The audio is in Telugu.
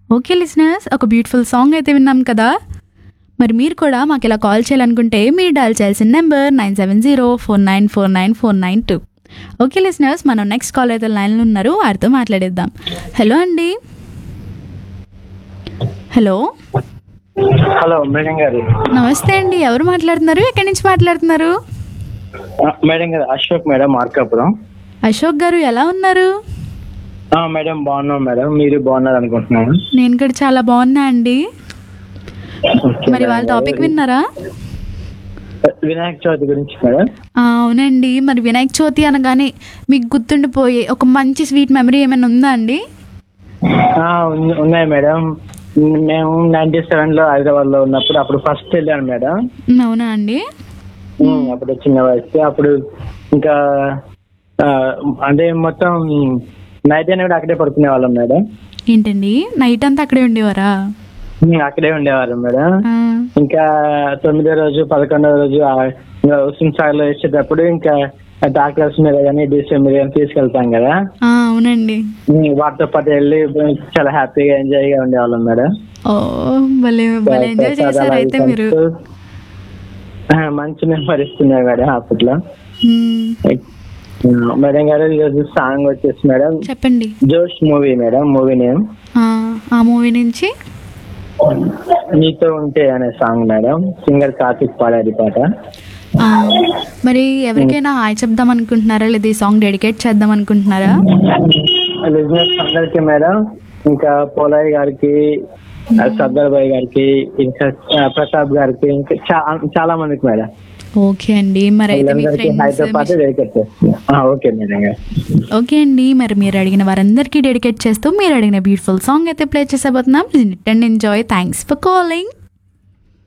ఓకే లిసినర్స్ ఒక బ్యూటిఫుల్ సాంగ్ అయితే విన్నాం కదా మరి మీరు కూడా మాకు ఇలా కాల్ చేయాలనుకుంటే మీరు డయల్ చేయాల్సిన number nine seven zero four nine four nine four nine two okay listeners మనం నెక్స్ట్ కాల్ అయితే లైన్లో ఉన్నారు వారితో మాట్లాడేద్దాం హలో అండి హలో హలో మేడం గారు నమస్తే అండి ఎవరు మాట్లాడుతున్నారు ఎక్కడి నుంచి మాట్లాడుతున్నారు ఆ, మేడం గారు అశోక్ మేడం మార్కాపురం అశోక్ గారు ఎలా ఉన్నారు ఆ, మేడం బాగున్నాం మేడం మీరు బాగున్నారు అనుకుంటున్నాను నేను కూడా చాలా బాగున్నా అండి ఓకే మరి వాళ్ళ మేడం టాపిక్ గారు. విన్నారా వినాయక చవితి గురించి మేడం ఆ, అవునండి మరి వినాయక చవితి అనగానే మీకు గుర్తుండిపోయే ఒక మంచి స్వీట్ మెమరీ ఏమైనా ఉందా అండి ఆ, ఉన్- ఉన్నాయి మేడం మేము నైన్టీ సెవెన్ లో హైదరాబాద్ లో ఉన్నప్పుడు అప్పుడు ఫస్ట్ వెళ్ళాను మేడం ఉమ్, అవునా అండి ఉమ్, అప్పుడు చిన్న వయసు అప్పుడు ఇంకా ఆ, అంటే మొత్తం నైట్ అయినా కూడా అక్కడే పడుకునే వాళ్ళం మేడం ఏంటండి నైట్ అంతా అక్కడే ఉండేవారా ఉమ్, అక్కడే ఉండేవాళ్ళం మేడం ఆ, ఇంకా తొమ్మిదో రోజు పదకొండో రోజు ఆ ఇంకా హుస్సేన్ సాగర్ లో వేసేటప్పుడు ఇంకా డాక్టర్స్ మీద కానీ డీసీ మీద కానీ తీసుకెళ్తాం కదా ఆ, అవునండి ఉమ్, వాటితో పాటు వెళ్ళి చాలా హ్యాపీగా ఎంజాయ్ గా ఉండేవాళ్ళం మేడం ఓ భలే భలే ఎంజాయ్ చేశారు అయితే మీరు ఆ, మంచి మెమరీస్ ఉన్నాయి మేడం అప్పట్లో ఉమ్, ఆ, మేడం గారు ఈరోజు సాంగ్ వచ్చేసి మేడం చెప్పండి జోష్ మూవీ మేడం మూవీ నేమ్ ఆ, ఆ మూవీ నుంచి నీతో ఉంటే అనే సాంగ్ మేడం సింగర్ కార్తిక్ పాడారు ఈ పాట ఆ, మరి ఎవరికైనా హాయ్ చెప్దాం అనుకుంటున్నారా లేదా ఈ సాంగ్ డెడికేట్ చేద్దాం అనుకుంటున్నారా బిజినెస్ అందరికి మేడం ఇంకా పోలయ్య గారికి ఆ, సర్దార్ బాయ్ గారికి ఇంకా ఆ, ప్రతాప్ గారికి ఇంకా చా- చాలా మందికి మేడం ఓకే అండి మరి అయితే మీ వీళ్ళందరికీ హైతో పాటు ఫ్రెండ్స్ డెడికేట్ చేస్తున్నాం ఓకే మేడం గారు ఓకే అండి మరి మీరు అడిగిన వారందరికీ డెడికేట్ చేస్తూ మీరు అడిగిన బ్యూటిఫుల్ సాంగ్ అయితే ప్లే చేసేబోతున్నాం and enjoy thanks for calling